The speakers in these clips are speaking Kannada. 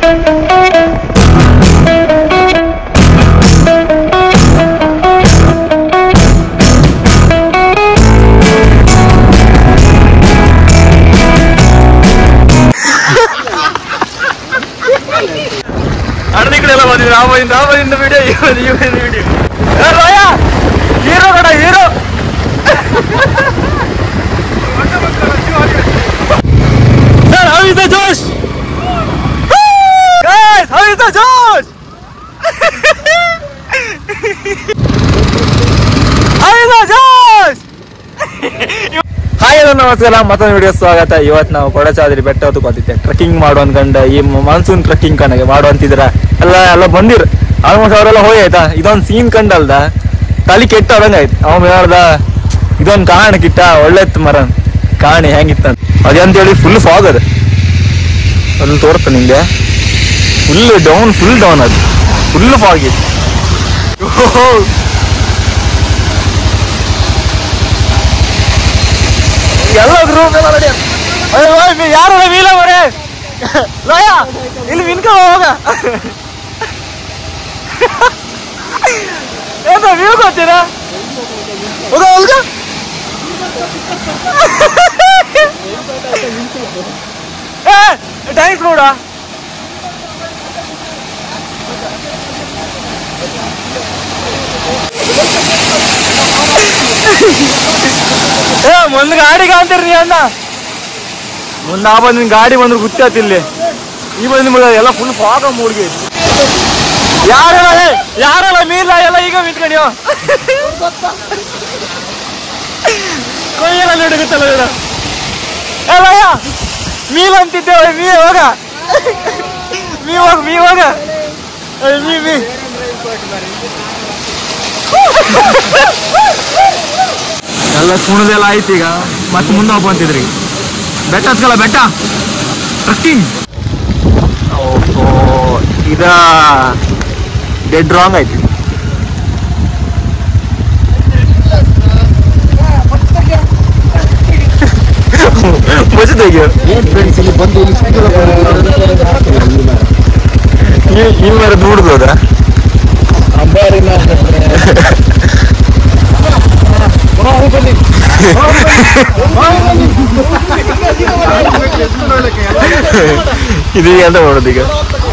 ಅಣ್ಣ ಈ ಕಡೆ ಎಲ್ಲ ಬಂದಿದ್ರು ಆ ಬಂದಿದ್ದು ಆ ಬಂದಿದ್ದು ವಿಡಿಯೋ ಈ ಬಂದು ಈ ಬಂದು ವಿಡಿಯೋ ಹೀರೋ ಕಡ hero sir how is the Josh? Guys, how is the Josh? how is the Josh? Hi hello ನಮಸ್ಕಾರ ಮತ್ತೊಂದು ವಿಡಿಯೋ ಸ್ವಾಗತ ಇವತ್ತು ನಾವು ಕೊಡಚಾದ್ರಿ ಬೆಟ್ಟ ಹೊತ್ತು ಕೂತಿದ್ದೆ ಟ್ರೆಕ್ಕಿಂಗ್ ಮಾಡು ಅನ್ಕಂಡ ಈ ಮಾನ್ಸೂನ್ ಟ್ರೆಕ್ಕಿಂಗ್ ಕಣಗೆ ಮಾಡು ಅಂತಿದ್ರ ಎಲ್ಲ ಎಲ್ಲ ಬಂದಿರ್ ಆಲ್ಮೋಸ್ಟ್ ಅವರೆಲ್ಲ ಹೋಗಿ ಆಯ್ತಾ ಇದೊಂದು ಸೀನ್ ಕಂಡಲ್ದ ತಲೆ ಕೆಟ್ಟ ಹೊರಂಗ ಆಯ್ತು ಅವ ಹೇಳ್ದ ಇದೊಂದು ಕಾರಣಕ್ಕಿಟ್ಟ ಒಳ್ಳೆತ್ ಮರ ಕಾಣಿ ಹೆಂಗಿತ್ತ ಅದಂತೇಳಿ ಫುಲ್ ಫಾಗ್ ಅದು ಅಲ್ಲಿ ತೋರ್ತ ನಿಂಗೆ ಫುಲ್ ಡೌನ್ ಫುಲ್ ಡೌನ್ ಅದು ಫುಲ್ ಫಾಗ್ ಇತ್ತು ಓಹೋ ಎಲ್ಲ ಗ್ರೂಪ್ ಎಲ್ಲ ರೆಡಿ ಯಾರು ವೀಲ ಮರೆ ಲೋಯ ಇಲ್ಲಿ ಮಿನ್ಕ ಹೋಗ ಏನ ವ್ಯೂ ಗೊತ್ತೀರಾ ಹೋಗ ಹೋಗ ಏ ಟ್ಯಾಂಕ್ಸ್ ನೋಡ ಏ ಮುಂದ್ ಗಾಡಿ ಕಾಣ್ತೀರಿ ನೀ ಅಣ್ಣ ಮುಂದೆ ಆ ಬಂದ್ ನಿನ್ ಗಾಡಿ ಬಂದ್ರೆ ಗುತ್ತಾತ್ ಇಲ್ಲಿ ಈ ಬಂದ್ ನಿಮ್ಗೆ ಎಲ್ಲ ಫುಲ್ ಫಾಗ ಮೂಡ್ಗೆ ಯಾರೆಲ್ಲ ಏ, ಯಾರೆಲ್ಲ ಮೀಲ ಎಲ್ಲ ಈಗ ನಿಂತ್ಕೊಂಡಿಯೋ ಕೊಯ್ಯೆಲ್ಲ ನೋಡುಗುತ್ತಲ್ಲ ನೋಡ ಏ ಭಯ್ಯ ಮೀಲ್ ಅಂತಿದ್ದೇವೆ ಮೀ ಹೋಗ ಮೀ ಹೋಗ ಮೀ ಹೋಗ ಏ, ಮೀ ಮೀ ಎಲ್ಲ ಕುಣದೆಲ್ಲ ಆಯ್ತು ಈಗ ಮತ್ತೆ ಮುಂದೆ ಹೋಗ್ ಬಂತಿದ್ರಿ ಬೆಟ್ಟ ಹತ್ಕಲ್ಲ ಬೆಟ್ಟ ಟ್ರಕ್ಕಿಂಗ್ ಓಹೋ ಇದ ಡೆಡ್ ರಾಂಗ್ ಆಯ್ತು ಮುಚ್ಚಿದೆಗೆ ಏನ್ ಫ್ರೆಂಡ್ಸ್ ಇಲ್ಲಿ ಬಂದು ಇಲ್ಲಿ ಸ್ಪೀಕರ್ ಈ ಮರ ದೂಡ್ದೋದ ಅಂಬಾರಿನ ಇದೀಗ ಅಂತ ಮಾಡೋದು ಈಗ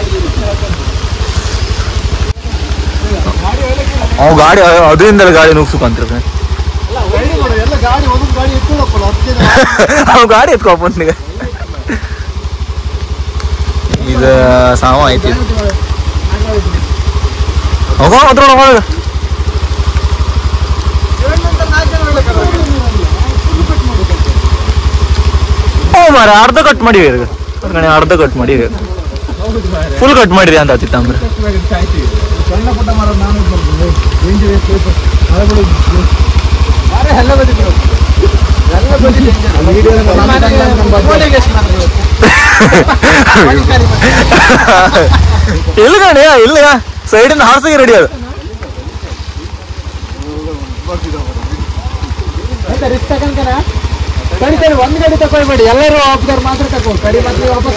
ಅವ್ ಗಾಡಿ ಅದರಿಂದ ಗಾಡಿ ನುಗ್ಸುಕಂತಿರ್ತಾನೆ ಎಲ್ಲ ಗಾಡಿ ಒಂದೊಂದು ಗಾಡಿ ಎತ್ಕೊಳಪ್ಪಲ್ಲ ಹತ್ತು ಜನ ಅವ್ ಗಾಡಿ ಎತ್ಕೊಪ್ಪನಿಗೆ ಇದು ಸಾವ ಆಯ್ತು ಇದು. ಹೋಗೋ ಅದ್ರ ಹೋಗ ಓ ಮಾರ ಅರ್ಧ ಕಟ್ ಮಾಡಿವಿ ಈಗ ಕಣೆ ಅರ್ಧ ಕಟ್ ಮಾಡಿವಿ ಫುಲ್ ಕಟ್ ಮಾಡಿರಿ ಅಂತ ಆತಿತ್ತು ಅಂದ್ರೆ ಸಣ್ಣ ಪುಟ್ಟ ಮರ ನಾನು ಬರ್ಬೋದು ರೇಂಜ್ ಮರಗಳು ಮರ ಎಲ್ಲ ಬಂದಿದ್ರು ಎಲ್ಲ ಇಲ್ಲ ಕಣೆ ಇಲ್ಲ ಸೈಡಿನ ಹಾರ್ಸಿಗೆ ರೆಡಿ ಅದು ರಿಸ್ಕ್ ತಗೊಂಡ್ಕನ ಕಡಿ ಕಡಿ ಒಂದ್ ಗಾಡಿ ತಗೊಳ್ಬೇಡಿ ಎಲ್ಲರೂ ಒಬ್ದವ್ರು ಮಾತ್ರ ತಗೋ ಕಡಿ ಮಾತ್ರ ವಾಪಸ್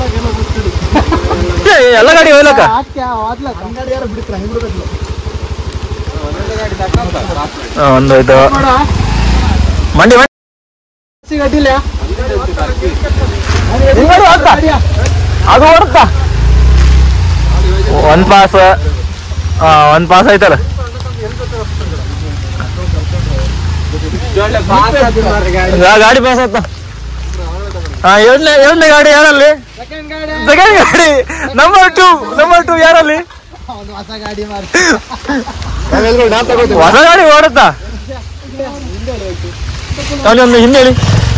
ಏ, ಎಲ್ಲ ಗಾಡಿ ಹೋಗ್ಲಕ್ಕ ಅಂಗಡಿ ಯಾರು ಬಿಡ್ತಾರ ಹಂಗ್ ಬಿಡ್ಬೇಕು ಒಂದು ಇದು ನೋಡ ಮಂಡಿ ಮಂಡಿ ಗಡ್ಡಿಲ್ಲ ಹಿಂಗಡಿ ಹೋಗ್ತಾ ಅದು ಓಡುತ್ತಾ ಒಂದ್ ಪಾಸ್ ಒಂದ್ ಪಾಸ್ ಆಯ್ತಲ್ಲ ಆ, ಗಾಡಿ ಪಾಸ್ ಆಯ್ತ ಹಾ ಎರಡನೇ ಎರಡನೇ ಗಾಡಿ ಯಾರಲ್ಲಿ ಸೆಕೆಂಡ್ ಗಾಡಿ ಸೆಕೆಂಡ್ ಗಾಡಿ ನಂಬರ್ ಟೂ ನಂಬರ್ ಟೂ ಯಾರಲ್ಲಿ ಒಂದು ಹೊಸ ಗಾಡಿ ಮಾರ ಹೊಸ ಗಾಡಿ ಓಡುತ್ತಾ ಅವನೊಂದು ಹಿಂದೆ ಹೇಳಿ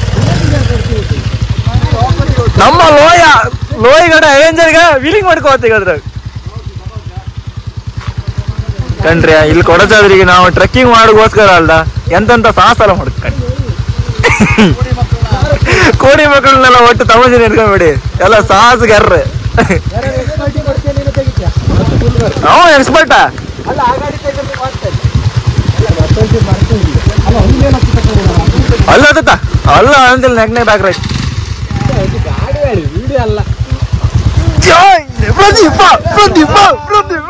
ನಮ್ಮ ಲೋಯ ಲೋಯ್ ಗಡ ಅವೆಂಜರ್ಗ ವೀಲಿಂಗ್ ಮಾಡ್ಕೋತ ಈಗ ಅದ್ರಾಗ ಕಣ್ರಿ ಇಲ್ಲಿ ಕೊಡಚಾದ್ರಿಗೆ ನಾವು ಟ್ರೆಕ್ಕಿಂಗ್ ಮಾಡೋಗೋಸ್ಕರ ಅಲ್ದ ಎಂತೆಂತ ಸಾಹಸ ಎಲ್ಲ ಮಾಡ್ಕೊಂಡು ಕೋಡಿ ಮಕ್ಕಳನ್ನೆಲ್ಲ ಒಟ್ಟು ತಮಾಷೆ ನಿಡ್ಕೊಂಬೇಡಿ ಎಲ್ಲ ಸಾಹಸಗಾರ್ರೆ ಅವ ಎಕ್ಸ್ಪರ್ಟ ಅಲ್ಲ ಆ ಗಾಡಿ ತೆಗೆದು ಮಾಡ್ತಾರೆ ಅಲ್ಲ ಒಂದೇನು ಅಲ್ಲ ಅತ್ತ ಅಲ್ಲ ಅಂತಿಲ್ಲ ನೆಕ್ ನೆಕ್ ಹಾಕ್ರಿ ಗಾಡಿ ಗಾಡಿ ವಿಡಿಯೋ ಅಲ್ಲ ಪ್ರದೀಪ ಪ್ರದೀಪ ಪ್ರದೀಪ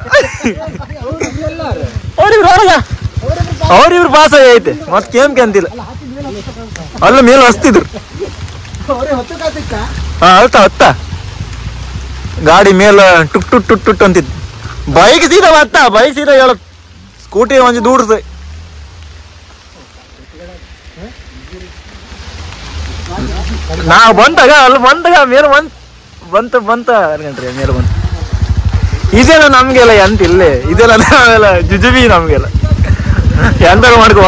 ಅವ್ರಿಬ್ರು ಹೊರಗ ಅವ್ರಿಬ್ರು ಪಾಸ್ ಐತೆ ಮತ್ ಕೇಮ್ ಅಂತಿಲ್ಲ ಅಲ್ಲ ಮೇಲೆ ಹಸ್ತಿದ್ರು ಅವ್ರಿಗೆ ಹೊತ್ತು ಕಾತಿತ್ತ ಹಾ ಹತ್ತ ಹತ್ತ ಗಾಡಿ ಮೇಲೆ ಟುಕ್ ಟುಕ್ ಟುಕ್ ಟುಕ್ ಅಂತಿತ್ತು ಬೈಕ್ ಸೀದಾ ಹತ್ತ ಬೈಕ್ ಸೀದಾ ಹೇಳತ್ ಸ್ಕೂಟಿ ಒಂಚು ದೂಡ್ದು ನಾವು ಬಂದಾಗ ಅಲ್ಲಿ ಬಂದಾಗ ಮೇಲೆ ಬಂತ್ ಬಂತ ಬಂತ ಅನ್ಕೊಂಡ್ರಿ ಮೇಲೆ ಬಂತ ಇದೆಲ್ಲ ನಮ್ಗೆಲ್ಲ ಎಂತ ಇಲ್ಲೇ ಇದೆಲ್ಲ ನಾವೆಲ್ಲ ಜುಜುಬಿ ನಮ್ಗೆಲ್ಲ ಎಂತ ಮಾಡ್ಕೋ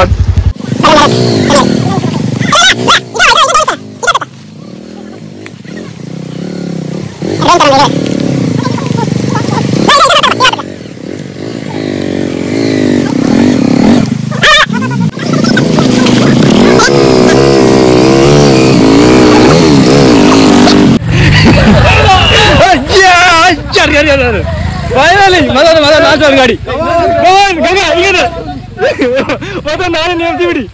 ಫೈನಲಿ ಮದನ ಮದನ ನಾಲ್ಕು ಗಾಡಿ ಗಂಗ ಈಗ ಮದನ ನಾನೇ ನೇಮ್ತಿ ಬಿಡಿ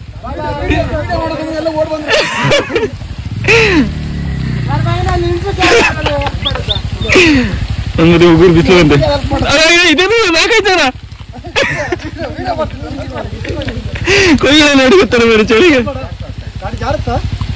ನಮ್ಮದು ಉಗುರು ಬಿಸಿಲಂತೆ ಇದೇನು ನಾಲ್ಕೈದು ಜನ ಕೊಯ್ಯ ನಡುಗುತ್ತಾರೆ ಬೇರೆ ಚಳಿಗೆ ಗಾಡಿ ಜಾರುತ್ತಾ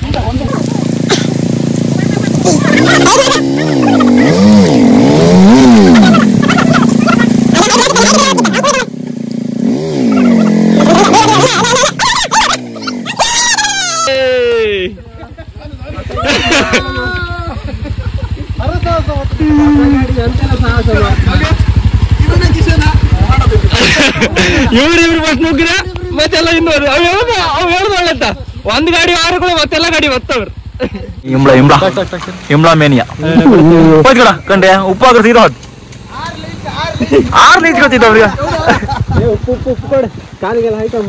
ಹರಸಾಹಸ ಹೊತ್ತು ಗಾಡಿ ಅಂತೆಲ್ಲ ಸಾಹಸ ಇದನ್ನ ಕಿಶನ ಇವ್ರು ಇವ್ರು ಬಸ್ ನುಗ್ಗಿದ ಮತ್ತೆಲ್ಲ ಇನ್ನೂರು ಅವ್ ಹೇಳ್ದ ಅವ್ ಹೇಳ್ದ ಒಳ್ಳೆತ್ತ ಒಂದ್ ಗಾಡಿ ಆರು ಕೂಡ ಮತ್ತೆಲ್ಲ ಗಾಡಿ ಬರ್ತವ್ರು ಇಂಬ್ಳ ಇಂಬ್ಳ ಇಂಬ್ಳ ಮೇನಿಯಾ ಹೋಯ್ಕಡ ಕಂಡೆ ಉಪ್ಪಾಗ್ರ ಸೀದಾ ಹೋದ್ ಆರ್ ಲೀಚ್ ಗೊತ್ತಿದ್ದ ಅವ್ರಿಗೆ ಉಪ್ಪು ಉಪ್ಪು ಉಪ್ಪು ಕೊಡು ಕಾಲಿಗೆಲ್ಲ ಹೈಕಂಬ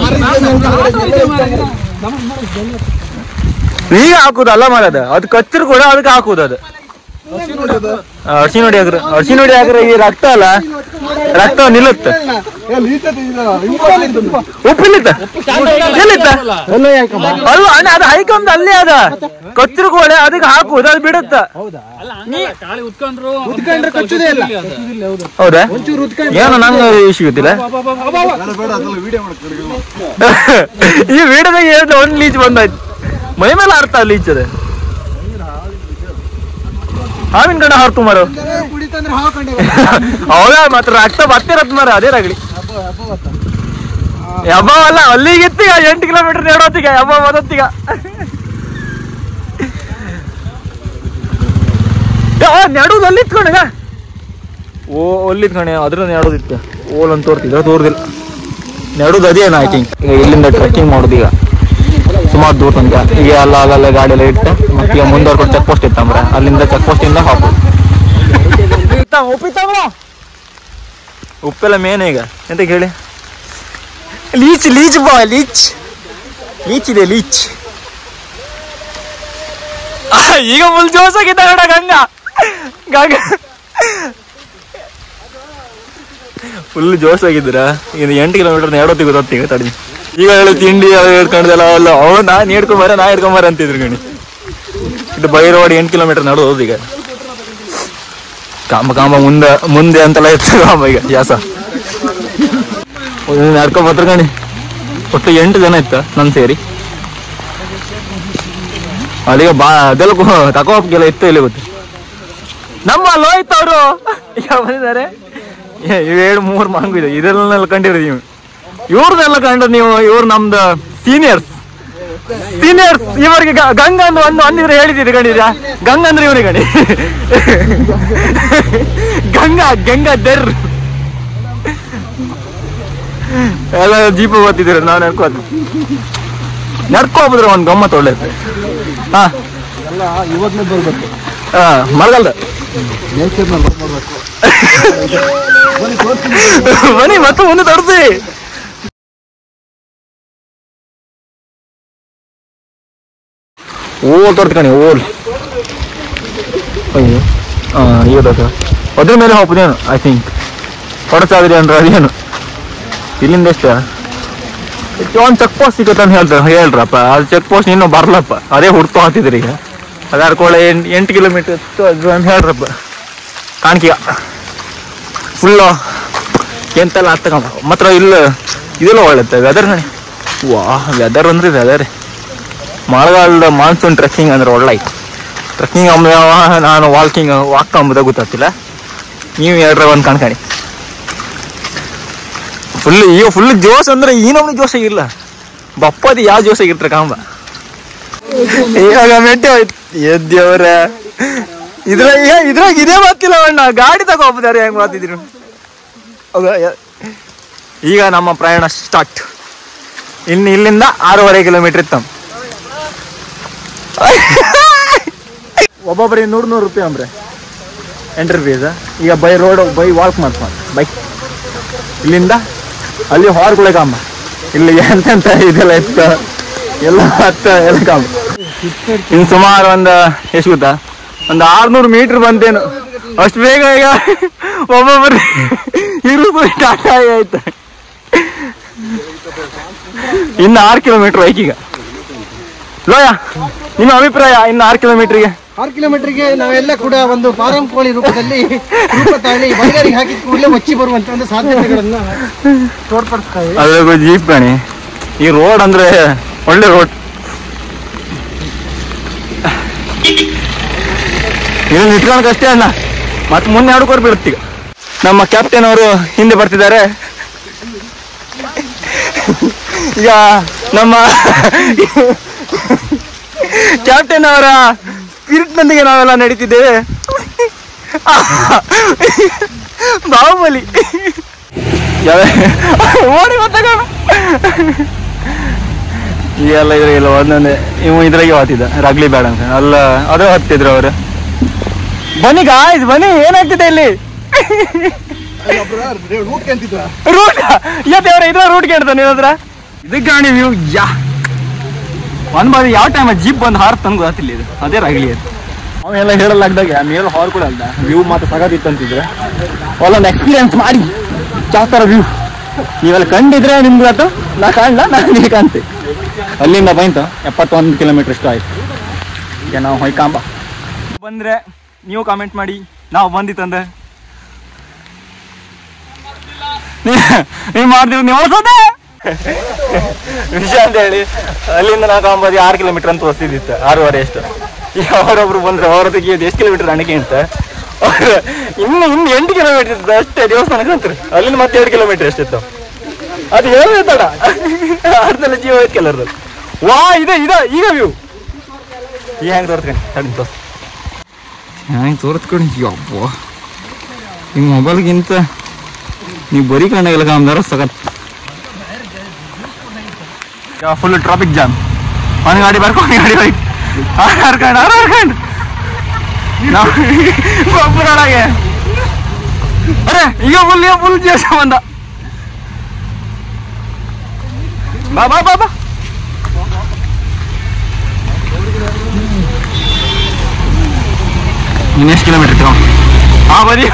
ಈಗ ಹಾಕುದು ಅಲ್ಲ ಮಾಡೋದು ಅದು ಕಚ್ಚರು ಕೂಡ ಅದಕ್ಕೆ ಹಾಕುದು ಅದು ಅರ್ಶಿ ನೋಡಿ ಹಾಕ್ರ ಅರ್ಶಿ ನೋಡಿ ಹಾಕ್ರ ಈ ರಕ್ತ ಅಲ್ಲ ರಕ್ತ ನಿಲ್ಲುತ್ತೆ ಉಪ್ಪಿಲ್ಲಿತ್ತ ಎಲ್ಲಿತ್ತ ಅಲ್ಲ ಅಣ್ಣ ಅದು ಹೈಕಂದ್ ಅಲ್ಲೇ ಅದ ಕಚ್ಚರು ಕೂಡ ಅದಕ್ಕೆ ಹಾಕುದು ಅದು ಬಿಡುತ್ತ ಉತ್ಕೊಂಡ್ರೆ ಕಚ್ಚುದೇ ಇಲ್ಲ ಹೌದಾ ಒಂಚೂರು ಉತ್ಕೊಂಡ್ರೆ ಏನು ನಂಗೆ ವಿಷಯ ಗೊತ್ತಿಲ್ಲ ಈ ವಿಡಿಯೋದಾಗ ಹೇಳಿದ ಒಂದ್ ಲೀಚ್ ಬಂದಾಯ್ತು ಮೈ ಮೇಲೆ ಹಾರ್ತಾ ಲೀಚ್ ಅದ ಹಾವಿನ ಕಡೆ ಹಾರ್ತು ಮಾರು ಕುಡಿತಂದ್ರೆ ಹಾಕೊಂಡೆ ಹೌದ ಮಾತ್ರ ರಕ್ತ ಬರ್ತಿರತ್ ಮಾರ ಅದೇ ರಗಳಿ ಹಬ್ಬ ಅಲ್ಲ ಅಲ್ಲಿಗಿತ್ತೀಗ ಎಂಟು ಕಿಲೋಮೀಟರ್ ನೆಡೋತಿಗ ಹಬ್ಬ ಬದತ್ತಿಗ ನೆಡುದು ಅಲ್ಲಿ ಇತ್ಕೊಂಡಗ ಓ ಅಲ್ಲಿ ಕಣೆ ಅದ್ರ ನೆಡೋದಿತ್ತು ಓಲ್ ಅಂತ ತೋರ್ತಿದ್ದ ತೋರ್ದಿಲ್ಲ ನೆಡುದು ಅದೇನ ಐ ಥಿಂಕ್ ಈಗ ಇಲ್ಲಿಂದ ಟ್ರೆಕ್ಕಿಂಗ್ ಮಾಡೋದು ಈಗ ಸುಮಾರು ದೂರ ತನಕ ಈಗ ಅಲ್ಲ ಅಲ್ಲಲ್ಲ ಗಾಡಿ ಎಲ್ಲ ಇಟ್ಟು ಮತ್ತೆ ಈಗ ಮುಂದೋರ್ಕೊಂಡು ಚೆಕ್ ಪೋಸ್ಟ್ ಇತ್ತಂಬ್ರ ಅಲ್ಲಿಂದ ಚೆಕ್ ಪೋಸ್ಟ್ ಇಂದ ಹಾಕು ಉಪ್ಪಿತ್ತಂಬ್ರ ಉಪ್ಪೆಲ್ಲ ಮೇನ್ ಈಗ ಎಂತ ಹೇಳಿ ಲೀಚ್ ಲೀಚ್ ಬಾ ಲೀಚ್ ಲೀಚ್ ಇದೆ ಲೀಚ್ ಆ, ಈಗ ಫುಲ್ ಜೋಸಾಗಿದ್ದ ನೋಡ ಗಂಗ ಗಂಗ ಫುಲ್ ಜೋಸಾಗಿದ್ದೀರಾ ಇದು ಎಂಟು ಕಿಲೋಮೀಟರ್ ನೆಡೋತಿಗೆ ಗೊತ್ತೀಗ ತಡಿ ಈಗ ಹೇಳಿ ತಿಂಡಿ ಅದು ಹೇಳ್ಕೊಂಡ್ದಲ್ಲ ಅಲ್ಲ ಅವ್ ನಾ ನೀಡ್ಕೊಂಡ್ ಬರ ನಾ ಹಿಡ್ಕೊಂಡ್ ಬರ ಅಂತಿದ್ರು ಗಣಿ ಇದು ಬೈರೋಡ್ ಎಂಟು ಕಿಲೋಮೀಟರ್ ನಡೋದು ಈಗ ಕಾಂಬ ಕಾಂಬ ಮುಂದೆ ಮುಂದೆ ಅಂತೆಲ್ಲ ಇತ್ತು ಕಾಂಬ ಈಗ ಜಾಸ ನಡ್ಕೊಂಡ್ ಬತ್ರ ಗಣಿ ಒಟ್ಟು ಎಂಟು ಜನ ಇತ್ತ ನನ್ ಸೇರಿ ಅದೀಗ ಬಾ ಅದೆಲ್ಲ ತಕೋಪ್ಗೆಲ್ಲ ಇತ್ತು ಇಲ್ಲಿ ಗೊತ್ತು ನಮ್ಮ ಲೋಹಿತ್ ಅವರು ಈಗ ಬಂದಿದ್ದಾರೆ ಏ, ಇವೇಳು ಮೂರು ಮಾಂಗು ಇದೆ ಇದೆಲ್ಲ ಕಂಡಿರೋದು ನೀವು ಇವ್ರನ್ನೆಲ್ಲ ಕಂಡ್ರೆ ನೀವು ಇವ್ರು ನಮ್ದು ಸೀನಿಯರ್ಸ್ ಸೀನಿಯರ್ಸ್ ಇವರಿಗೆ ಗ- ಗಂಗ ಅಂದ್ರೆ ಒಂದು ಅಂದಿದ್ರೆ ಹೇಳಿದ್ದೀರಿ ಗಣಿರ ಗಂಗ ಅಂದ್ರೆ ಇವನಿಗೆ ಗಣಿ ಗಂಗಾ ಗಂಗಾ ದರ್ ಎಲ್ಲ ಜೀಪ ಓದ್ತಿದ್ದೀರ ನಾವು ನಡ್ಕೋದು ನಡ್ಕೋಬೋದ್ರೆ ಒಂದು ಗಮ್ಮತ್ ಒಳ್ಳೆ ಹಾ ಎಲ್ಲ ಇವಾಗಲೇ ಬರ್ಬೇಕು ಹಾ ಮರಗಲ್ದ ನೇಚರ್ ಬರ್ಬೇಕು ಬನ್ನಿ ಮತ್ತೆ ಮುಂದೆ ತೋರಿಸಿ ಓಲ್ ತೋರ್ತ್ಕಣಿ ಓಲ್ ಅಯ್ಯೋ ಹಾ ಇವತ್ತು ಅದ್ರ ಮೇಲೆ ಹೋಗ್ಬೋದೇನು ಐ ಥಿಂಕ್ ಕೊಡಚಾದ್ರಿ ಅಂದ್ರೆ ಅದೇನು ಇಲ್ಲಿಂದ ಎಷ್ಟು ಒಂದು ಚೆಕ್ ಪೋಸ್ಟ್ ಸಿಗುತ್ತೆ ಅಂತ ಹೇಳ್ತಾರೆ ಹೇಳ್ರಪ್ಪ ಅದು ಚೆಕ್ ಪೋಸ್ಟ್ ಇನ್ನೂ ಬರಲಪ್ಪ ಅದೇ ಹುಡ್ಕೊ ಅಂತಿದ್ರಿ ಈಗ ಅದಾರ ಕೂಡ ಎಂಟು ಎಂಟು ಕಿಲೋಮೀಟರ್ ಇತ್ತು ಅದು ಅಂತ ಹೇಳ್ರಪ್ಪ ಕಾಣಿಕೆಯ ಫುಲ್ಲು ಎಂತೆಲ್ಲ ಹತ್ತಕೊಂಡ ಮಾತ್ರ ಇಲ್ಲ ಇದೆಲ್ಲ ಒಳ್ಳೆತ್ತೆ ವೆದರ್ ನೋಡಿ ವಾ ವೆದರ್ ಅಂದ್ರೆ ವೆದರ್ ಮಳೆಗಾಲದ ಮಾನ್ಸೂನ್ ಟ್ರೆಕ್ಕಿಂಗ್ ಅಂದ್ರೆ ಒಳ್ಳೆ ಐತಿ ಟ್ರೆಕ್ಕಿಂಗ್ ಅಂಬ ನಾನು ವಾಕಿಂಗ್ ವಾಕ್ ಅಂಬುದ ಗೊತ್ತಾಗ್ತಿಲ್ಲ ನೀವು ಎರಡ್ರ ಒಂದು ಕಣ್ಕಾಣಿ ಫುಲ್ ಈಗ ಫುಲ್ ಜೋಶ್ ಅಂದ್ರೆ ಈ ನಮ್ಗೆ ಜೋಶ ಇಲ್ಲ ಬಪ್ಪದಿ ಯಾವ ಜೋಶ ಇರ್ತಾರೆ ಕಾಂಬ ಇವಾಗ ಮೆಟ್ಟೆ ಹೋಯ್ತು ಎದ್ದೇವ್ರ ಇದ್ರ ಇದ್ರಾಗ ಇದೇ ಮಾತಿಲ್ಲ ಅಣ್ಣ ಗಾಡಿ ತಗೋಬೋದಾರೆ ಹೆಂಗ್ ಮಾತಿದ್ರು ಹೌದಾ? ಯ- ಈಗ ನಮ್ಮ ಪ್ರಯಾಣ ಸ್ಟಾರ್ಟ್ ಇನ್ನು ಇಲ್ಲಿಂದ ಆರೂವರೆ ಕಿಲೋಮೀಟರ್ ಇತ್ತು ಒಬ್ಬೊಬ್ಬರಿಗೆ ನೂರು ನೂರು ರೂಪಾಯಿ ಅಂಬ್ರೆ ಎಂಟ್ರಿ ಫೀಸ್ ಈಗ ಬೈ ರೋಡ್ ಬೈ ವಾಕ್ ಮಾಡ್ಕೊಂಡು ಬೈಕ್ ಇಲ್ಲಿಂದ ಅಲ್ಲಿ ಹೊರಗುಳೆ ಕಾಂಬ ಇಲ್ಲಿ ಎಂತೆಂತ ಇದೆಲ್ಲ ಇತ್ತು ಎಲ್ಲ ಹತ್ತ ಎಲ್ಲ ಕಾಂಬ ಇನ್ನು ಸುಮಾರು ಒಂದು ಎಷ್ಟು ಗೊತ್ತಾ ಒಂದು ಆರ್ನೂರು ಮೀಟರ್ ಬಂತೇನು ಅಷ್ಟು ಬೇಗ ಈಗ ಒಬ್ಬೊಬ್ಬರು ಇರುದು ಟಾಟಾ ಆಯ್ತು ಇನ್ನು ಆರು ಕಿಲೋಮೀಟರ್ ಬೈಕೀಗ ಲೋಯ ನಿಮ್ಮ ಅಭಿಪ್ರಾಯ ಇನ್ನು ಆರು ಕಿಲೋಮೀಟರ್ಗೆ ಆರು ಕಿಲೋಮೀಟರ್ಗೆ ನಾವೆಲ್ಲ ಕೂಡ ಒಂದು ಫಾರಂ ಕೋಳಿ ರೂಪದಲ್ಲಿ ರೂಪ ತಾಳಿ ಬರಿಗಾರಿಗೆ ಹಾಕಿದ ಕೂಡಲೇ ಮುಚ್ಚಿ ಬರುವಂತ ಒಂದು ಸಾಧ್ಯತೆಗಳನ್ನ ತೋರ್ಪಡಿಸ್ತಾವೆ ಅದ್ರಾಗ ಜೀಪ್ ಗಣಿ ಈ ರೋಡ್ ಅಂದ್ರೆ ಒಳ್ಳೆ ರೋಡ್ ಇದು ನಿಂತ್ಕೊಳಕಷ್ಟೇ ಅಣ್ಣ ಮತ್ತೆ ಮುಂದೆ ಆಡ್ಕೊರ್ ಬೀಳುತ್ತೀಗ ನಮ್ಮ ಕ್ಯಾಪ್ಟನ್ ಅವರು ಹಿಂದೆ ಬರ್ತಿದ್ದಾರೆ ಈಗ ನಮ್ಮ ಕ್ಯಾಪ್ಟನ್ ಅವರ ಸ್ಪಿರಿಟ್ನೊಂದಿಗೆ ನಾವೆಲ್ಲ ನಡೀತಿದ್ದೇವೆ ಬಾಹುಬಲಿ ಯಾವ- ಓಡಿ ಬಂದಾಗ ಈಗೆಲ್ಲ ಇದ್ರಾಗೆಲ್ಲ ಒಂದೊಂದೇ ಇವು ಇದ್ರಾಗೆ ಹೋಗ್ತಿದ್ದ ರಗ್ಲಿ ಬೇಡ ಅಂತ ಅಲ್ಲ ಅದೇ ಹತ್ತಿದ್ರು ಅವರು ಬನ್ನಿ ಗಾಯ್ಸ್ ಬನ್ನಿ ಏನಾಗ್ತಿದೆ ಇಲ್ಲಿ ರೂಟ್ ಇವತ್ತೇವ್ರ ಇದ್ರ ರೂಟ್ ಕೇಳ್ತಾನೆ ನಿನ್ನ ಹತ್ರ ಇದಕ್ಕೆ ಗಾಣಿ ವ್ಯೂ ಯಾ ಒಂದ್ ಬಾರಿ ಯಾವ ಟೈಮ್ ಜೀಪ್ ಬಂದು ಹಾರ್ ತಂದು ಗೊತ್ತಿಲ್ಲ ಇದು ಅದೇ ರಗ್ಲಿ ಅದು ಅವೆಲ್ಲ ಹೇಳಲಾಗ್ದಾಗ ಮೇಲೆ ಹಾರ್ ಕೂಡ ಅಲ್ಲ ವ್ಯೂ ಮಾತ್ರ ಸಗದಿತ್ತು ಅಂತಿದ್ರೆ ಒಲ್ಲೊಂದು ಎಕ್ಸ್ಪೀರಿಯನ್ಸ್ ಮಾಡಿ ಯಾವ ಥರ ವ್ಯೂ ನೀವೆಲ್ಲ ಕಂಡಿದ್ರೆ ನಿಮ್ಗೆ ಅದು ನಾ ಕಾಣಲ್ಲ ನಾನು ನಿಮಗೆ ಕಾಣ್ತೆ ಅಲ್ಲಿಂದ ಬಂತು ಎಪ್ಪತ್ತೊಂದು ಕಿಲೋಮೀಟರ್ ಇಷ್ಟು ಆಯ್ತು ಈಗ ನಾವು ಹೊಯ್ಕಾಂಬ ಬಂದ್ರೆ ನೀವು ಕಾಮೆಂಟ್ ಮಾಡಿ ನಾವು ಬಂದಿತ್ತಂದ್ರೆ ನೀವು ಮಾಡ್ತೀವಿ ನೀವು ಅಳ್ಸೋದೆ ವಿಷಯ ಅಂತ ಹೇಳಿ ಅಲ್ಲಿಂದ ನಾವು ಕಾಂಬದಿ ಆರು ಕಿಲೋಮೀಟರ್ ಅಂತ ತೋರಿಸ್ತಿದ್ದಿತ್ತು ಆರೂವರೆ ಎಷ್ಟು ಈಗ ಅವರೊಬ್ರು ಬಂದ್ರೆ ಅವರ ತೆಗಿಯೋದು ಎಷ್ಟು ಕಿಲೋಮೀಟರ್ ಅಣಕೆ ಅಂತ ಅವ್ರು ಇನ್ನು ಇನ್ನು ಎಂಟು ಕಿಲೋಮೀಟರ್ ಇರ್ತದೆ ಅಷ್ಟೇ ದೇವಸ್ಥಾನಕ್ಕೆ ಅಂತಾರೆ ಅಲ್ಲಿಂದ ಮತ್ತೆ ಎರಡು ಕಿಲೋಮೀಟರ್ ಎಷ್ಟಿತ್ತು ಅದು ಹೇಳೋದೇ ತಡ ಅರ್ಧಲ್ಲ ಜೀವ ಹೋಯ್ತು ಕೆಲವ್ರದ್ದು ವಾ ಇದೆ ಇದೆ ಈಗ ವ್ಯೂ ಈ ಹೆಂಗೆ ತೋರ್ಸ್ಕೊಂಡು ತಡಿ ತೋರ್ಸ್ ಹೆಂಗೆ ತೋರ್ಸ್ಕೊಂಡು ಯಪ್ಪ ಈ ಮೊಬೈಲ್ಗಿಂತ ನೀವು ಬರೀ ಕಣ್ಣಾಗೆಲ್ಲ ಕಾಮ್ದಾರ ಸಗತ್ ಫುಲ್ ಟ್ರಾಫಿಕ್ ಜಾಮ್ ಒಂದು ಗಾಡಿ ಬರ್ಕೊಂಡು ಗಾಡಿ ಹೋಯ್ತು ಹರ್ಕೊಂಡು ಹರ್ಕೊಂಡು ನಾವು ಒಬ್ಬರೊಳಗೆ ಅರೆ ಈಗ ಫುಲ್ ಈಗ ಫುಲ್ ಜೇಸ ಬಂದ ಬಾ ಬಾ ಬಾ ಬಾ ಇನ್ನೆಷ್ಟು ಕಿಲೋಮೀಟರ್ ತಗೋ ಹಾ ಬರೀ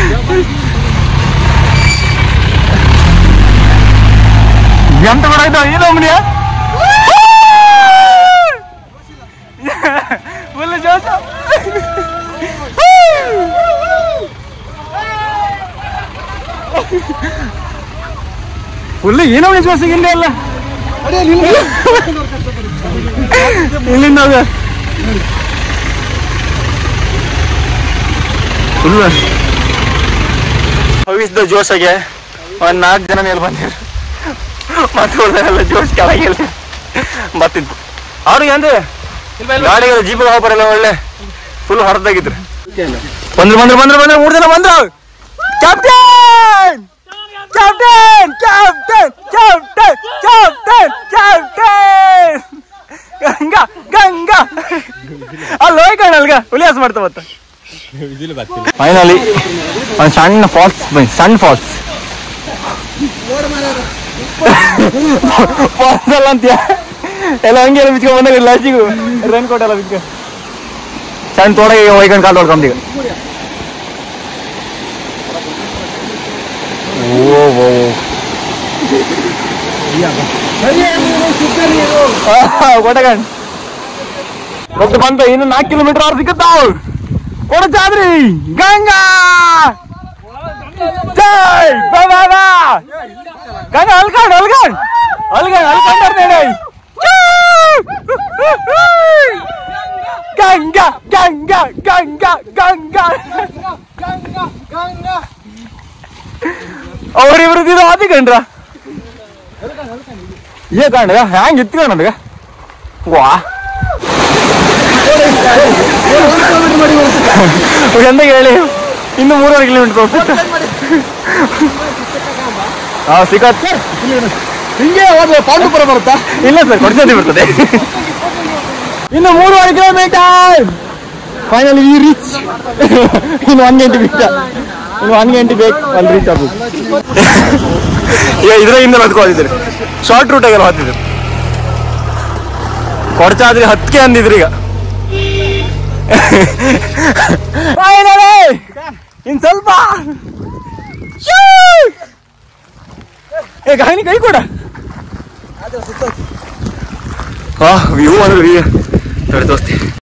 ಎಂತ ಬರಾಯ್ತು ಏನು ಅಮ್ಮನಿಯ ಫುಲ್ ಜೋಶ ಫುಲ್ ಏನೋ ವಿಶ್ವಾಸ ಇಲ್ಲ ಅಲ್ಲ ಇಲ್ಲಿಂದ ಹೋಗ ಫುಲ್ ಹವಿಸ್ದ ಜೋಶಗೆ ಒಂದ್ ನಾಲ್ಕು ಜನ ಮೇಲೆ ಬಂದಿರು ಮತ್ತೆ ಉಳ್ದವರೆಲ್ಲ ಜೋಶ್ ಕೆಳಗಿಲ್ಲ ಬರ್ತಿದ್ದು ಅವ್ರಿಗೆ ಅಂದ್ರೆ ಗಾಡಿಗೆಲ್ಲ ಜೀಪ್ ಹೋಗ್ಬರಲ್ಲ ಒಳ್ಳೆ ಫುಲ್ ಹೊರದಾಗಿದ್ರು ಬಂದ್ರು ಬಂದ್ರು ಬಂದ್ರು ಬಂದ್ರು ಮೂರು ಜನ ಬಂದ್ರು captain captain captain captain captain captain Ganga Ganga ಅಲ್ಲಿ ಹೋಗಿ ಕಾಣಲ್ಗ ಉಲ್ಲಾಸ ಮಾಡ್ತಾ ಮತ್ತ ಫೈನಲಿ ಒಂದು ಸಣ್ಣ ಫಾಲ್ಸ್ ಬನ್ನಿ ಸಣ್ಣ ಫಾಲ್ಸ್ ಫಾಲ್ಸ್ ಅಲ್ಲ ಅಂತೀಯ ಎಲ್ಲ ಹಂಗೆ ಎಲ್ಲ ಬಿಚ್ಕೊಂಡ್ ಬಂದಾಗ ಲಾಸ್ಟಿಗೂ ರನ್ ಕೊಟ್ಟಲ್ಲ ಬಿಚ್ಕೊ ಸಣ್ಣ ತೋಡಗೆ ಒಯ್ಕೊಂಡು ಕಾಲು ಹೊಡ್ಕೊಂಬೀಗ ಓ ಓ ಕೊಟ್ಟಗಂಡ್ ಮತ್ತೆ ಬಂತ ಇನ್ನು ನಾಲ್ಕು ಕಿಲೋಮೀಟರ್ ಅವ್ರು ಸಿಕ್ಕತ್ತಾವ್ ಕೊಡಚಾದ್ರಿ ಗಂಗಾ ಜೈ ಬಾ ಬಾ ಬಾ ಗಂಗಾ ಅಲ್ಕಂಡ್ ಅಲ್ಕಂಡ್ ಅಲ್ಕಂಡ್ ಅಲ್ಕಂಡ್ ನೋಡಿ ಗಂಗಾ ಗಂಗಾ ಗಂಗಾ ಗಂಗಾ ಅವ್ರಿಬ್ರದ್ದು ಇದು ಆದಿ ಕಂಡ್ರ ಏ ಕಂಡ ಹ್ಯಾಂಗ್ ಇತ್ಕೊಂಡ ವಾ ಎಂತ ಹೇಳಿ ಇನ್ನು ಮೂರುವರೆ ಕಿಲೋಮೀಟರ್ ಹೋಗ್ಬಿಟ್ಟು ಹಾ ಸಿಗತ್ತೆ ಹಿಂಗೆ ಹೋದ್ರೆ ಪಾಂಡುಪುರ ಬರುತ್ತಾ ಇಲ್ಲ ಸರ್ ಕೊಡ್ಸೋದಿ ಬರ್ತದೆ ಇನ್ನು ಮೂರುವರೆ ಕಿಲೋಮೀಟರ್ ಫೈನಲ್ ಈ ರೀಚ್ ಇನ್ನು ಒನ್ ಗಂಟೆ ಬಿಟ್ಟ ಇನ್ನು ಒನ್ ಗಂಟೆ ಬೇಕು ಅಲ್ಲಿ ರೀಚ್ ಆಗ್ಬೋದು ಈಗ ಇದ್ರಾಗಿಂದ ಹತ್ಕೊಂಡಿದ್ದೀರಿ ಶಾರ್ಟ್ ರೂಟಾಗೆಲ್ಲ ಹತ್ತಿದ್ರು ಕೊಡ್ಚಾದ್ರಿ ಹತ್ಕೆ ಅಂದಿದ್ರಿ ಈಗ ಫೈನಲಿ ಇನ್ ಸ್ವಲ್ಪ ಶೂ! ಏ ಗಾಯನಿ ಕೈ ಕೊಡ ಹಾ ವ್ಯೂ ಅಂದ್ರೆ ವ್ಯೂ ತೋರಿಸ್ತೀನಿ